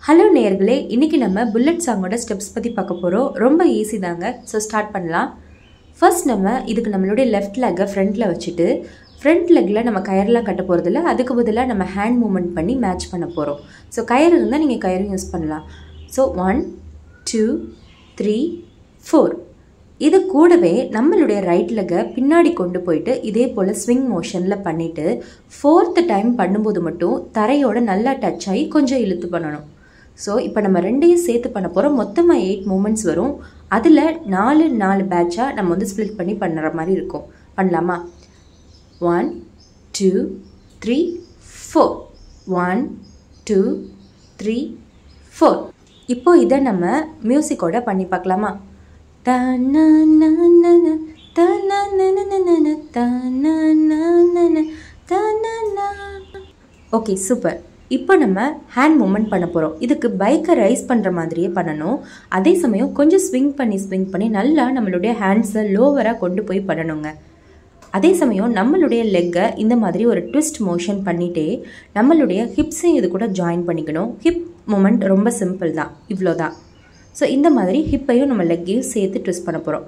Hello நேயர்களே இன்னைக்கு நம்ம புல்லட் சாங்கோட ஸ்டெப்ஸ் பற்றி பார்க்க போகிறோம் ரொம்ப ஈஸி தாங்க ஸோ ஸ்டார்ட் பண்ணலாம் ஃபர்ஸ்ட் நம்ம இதுக்கு நம்மளுடைய லெஃப்ட் லெக்கை ஃப்ரண்ட்டில் வச்சுட்டு ஃப்ரண்ட் லெக்கில் நம்ம கயர்லாம் கட்ட போகிறதில்ல அதுக்கு பதிலாக நம்ம ஹேண்ட் மூமெண்ட் பண்ணி மேட்ச் பண்ண போகிறோம் ஸோ கயிறு இருந்தால் நீங்கள் கயிறு யூஸ் பண்ணலாம் so one two three four இது கூடவே நம்மளுடைய ரைட் லெக்கை பின்னாடி கொண்டு போயிட்டு இதே போல் ஸ்விங் மோஷனில் பண்ணிவிட்டு ஃபோர்த்து டைம் பண்ணும்போது மட்டும் தரையோட நல்லா டச் ஆகி கொஞ்சம் இழுத்து பண்ணணும் ஸோ இப்போ நம்ம ரெண்டையும் சேர்த்து பண்ண போகிறோம் மொத்தமாக எயிட் மூமெண்ட்ஸ் வரும் அதில் நாலு நாலு பேட்சாக நம்ம வந்து ஸ்ப்ளிட் பண்ணி பண்ணுற மாதிரி இருக்கும் பண்ணலாமா one two three four one two three four இப்போ இதை நம்ம மியூசிக்கோட பண்ணி பார்க்கலாமா Ta-na-na-na-na, ta-na-na-na-na-na, ta-na-na-na-na, ta-na-na. Okay super இப்போ நம்ம ஹேண்ட் மூமெண்ட் பண்ண போகிறோம் இதுக்கு பைக்கை ரைஸ் பண்ணுற மாதிரியே பண்ணணும் அதே சமயம் கொஞ்சம் ஸ்விங் பண்ணி ஸ்விங் பண்ணி நல்லா நம்மளுடைய ஹேண்ட்ஸை லோவராக கொண்டு போய் பண்ணணுங்க அதே சமயம் நம்மளுடைய லெக்கை இந்த மாதிரி ஒரு ட்விஸ்ட் மோஷன் பண்ணிகிட்டே நம்மளுடைய ஹிப்ஸையும் இது கூட ஜாயின் பண்ணிக்கணும் ஹிப் மூமெண்ட் ரொம்ப சிம்பிள் தான் இவ்வளோ தான் ஸோ இந்த மாதிரி ஹிப்பையும் நம்ம லெக்கையும் சேர்த்து ட்விஸ்ட் பண்ண போகிறோம்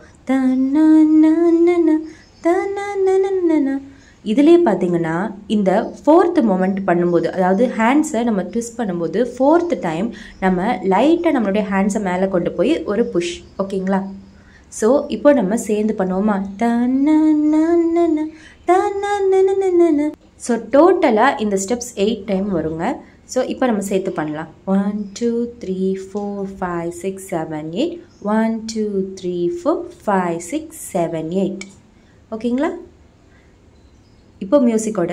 இதிலே பார்த்தீங்கன்னா இந்த ஃபோர்த்து மொமெண்ட் பண்ணும்போது அதாவது ஹேண்ட்ஸை நம்ம ட்விஸ்ட் பண்ணும்போது ஃபோர்த்து டைம் நம்ம லைட்டாக நம்மளுடைய ஹேண்ட்ஸை மேலே கொண்டு போய் ஒரு புஷ் ஓகேங்களா ஸோ இப்போ நம்ம சேர்ந்து பண்ணுவோமா ஸோ டோட்டலாக இந்த ஸ்டெப்ஸ் எயிட் டைம் வருங்க ஸோ இப்போ நம்ம சேர்த்து பண்ணலாம் one two three four five six seven eight one two three four five six seven eight ஓகேங்களா இப்போ மியூசிக்கோட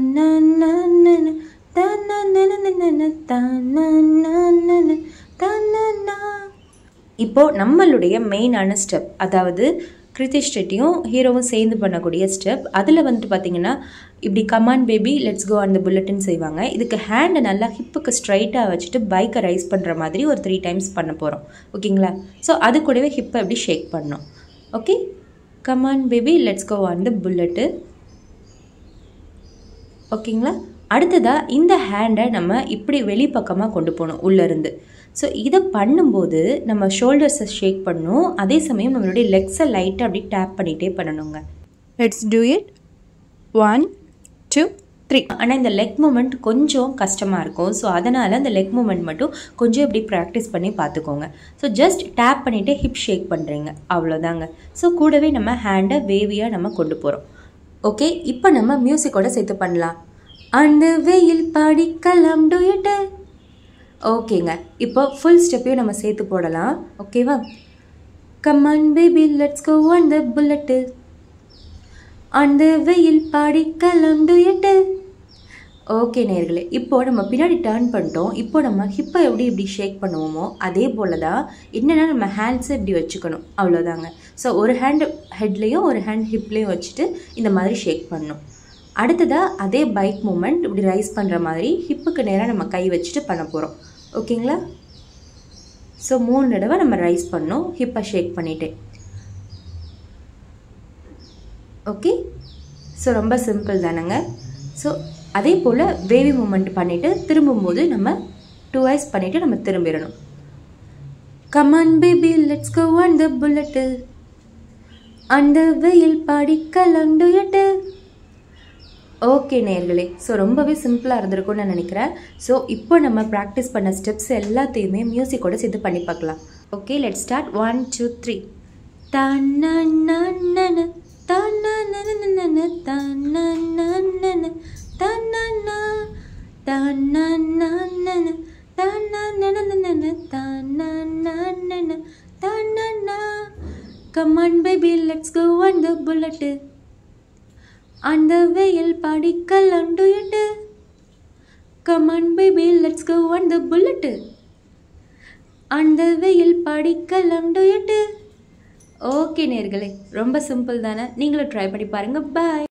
இப்போ நம்மளுடைய மெயினான ஸ்டெப் அதாவது கிருத்திஷ் செட்டியும் ஹீரோவும் சேர்ந்து பண்ணக்கூடிய ஸ்டெப் அதில் வந்துட்டு பார்த்தீங்கன்னா இப்படி கமான் பேபி லெட்ஸ் கோ அந்த புல்லட்டுன்னு செய்வாங்க இதுக்கு ஹேண்டை நல்லா ஹிப்புக்கு ஸ்ட்ரைட்டாக வச்சுட்டு பைக்கை ரைஸ் பண்ணுற மாதிரி ஒரு த்ரீ டைம்ஸ் பண்ண போகிறோம் ஓகேங்களா ஸோ அது கூடவே ஹிப்பை அப்படி ஷேக் பண்ணோம் okay come on baby let's go on the bullet ஓகேங்களா அடுத்ததாக இந்த ஹேண்டை நம்ம இப்படி வெளிப்பக்கமாக கொண்டு போகணும் உள்ளேருந்து ஸோ இதை பண்ணும்போது நம்ம ஷோல்டர்ஸை ஷேக் பண்ணணும் அதே சமயம் நம்மளுடைய லெக்ஸை லைட்டாக அப்படி டேப் பண்ணிகிட்டே பண்ணணுங்க let's do it one two three ஆனால் இந்த லெக் மூமெண்ட் கொஞ்சம் கஷ்டமாக இருக்கும் ஸோ அதனால் அந்த லெக் மூமெண்ட் மட்டும் கொஞ்சம் இப்படி ப்ராக்டிஸ் பண்ணி பார்த்துக்கோங்க ஸோ ஜஸ்ட் டேப் பண்ணிவிட்டு ஹிப் ஷேக் பண்ணுறீங்க அவ்வளோதாங்க ஸோ கூடவே நம்ம ஹேண்டை வேவியாக நம்ம கொண்டு போகிறோம் ஓகே இப்போ நம்ம மியூசிக்கோட சேர்த்து பண்ணலாம் அந்த வெயில் படிக்கலாம் டுயட்டு ஓகேங்க இப்போ ஃபுல் ஸ்டெப்பையும் நம்ம சேர்த்து போடலாம் ஓகேவா come on baby let's go on the bullet அந்த வெயில் படிக்கலாம் டுயட்டு ஓகே நேர்களே இப்போ நம்ம பின்னாடி டேர்ன் பண்ணிட்டோம் இப்போ நம்ம ஹிப்பை எப்படி இப்படி ஷேக் பண்ணுவோமோ அதே போல் தான் என்னென்னா நம்ம ஹேண்ட்ஸை இப்படி வச்சுக்கணும் அவ்வளோதாங்க ஸோ ஒரு ஹேண்ட் ஹெட்லேயும் ஒரு ஹேண்ட் ஹிப்லேயும் வச்சுட்டு இந்த மாதிரி ஷேக் பண்ணணும் அடுத்ததாக அதே பைக் மூமெண்ட் இப்படி ரைஸ் பண்ணுற மாதிரி ஹிப்புக்கு நேராக நம்ம கை வச்சுட்டு பண்ண போகிறோம் ஓகேங்களா ஸோ மூணு தடவை நம்ம ரைஸ் பண்ணோம் ஹிப்பை ஷேக் பண்ணிவிட்டு ஓகே ஸோ ரொம்ப சிம்பிள் தானேங்க ஸோ அதே போல் பேபி மூமெண்ட் பண்ணிவிட்டு திரும்பும்போது நம்ம டூ ஐஸ் பண்ணிவிட்டு நம்ம திரும்பிடணும் come on baby let's go on the bullet அந்த வெயில் படிக்கலாம் டுயட்டு ஓகே நேர்களே ஸோ ரொம்பவே சிம்பிளாக இருந்திருக்கும்னு நான் நினைக்கிறேன் ஸோ இப்போ நம்ம ப்ராக்டிஸ் பண்ண ஸ்டெப்ஸ் எல்லாத்தையுமே மியூசிக்கோட சேர்த்து பண்ணி பார்க்கலாம் okay let start one two three தன்னன தன்னன தன்னன தன்னன தன்னன தன்னன தன்னன தன்னன Come on baby let's go on the bullet அந்த வெயில் படிக்கலாம் duet come on baby let's go on the bullet அந்த வெயில் படிக்கலாம் டுயட்டு ஓகே நேர்களே ரொம்ப சிம்பிள் தானே நீங்களும் ட்ரை பண்ணி பாருங்கள் பாய்